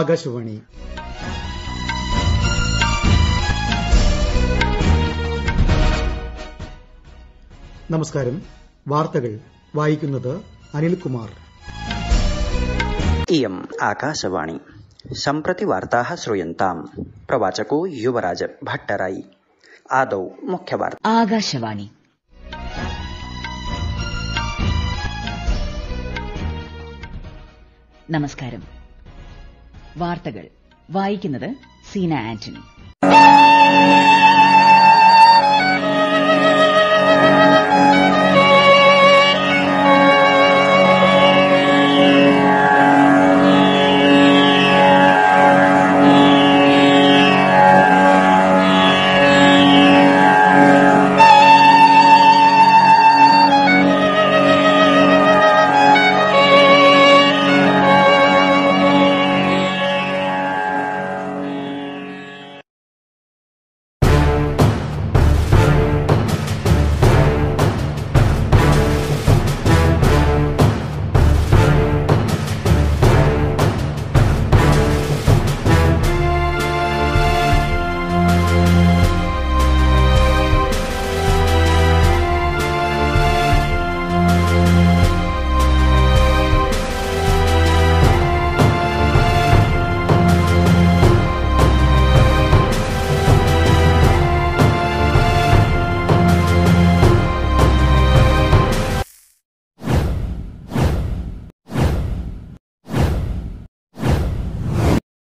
ആകാശവാണി നമസ്കാരം വാർത്തകൾ വായിക്കുന്നത് അനിൽകുമാർ इयम् आकाशवाणी सम्प्रति वार्ताः श्रूयन्ताम् प्रवाचको युवराज भट्टराई आदौ मुख्यवार्ता ആകാശവാണി നമസ്കാരം വാർത്തകൾ വായിക്കുന്നത് സീന ആന്റണി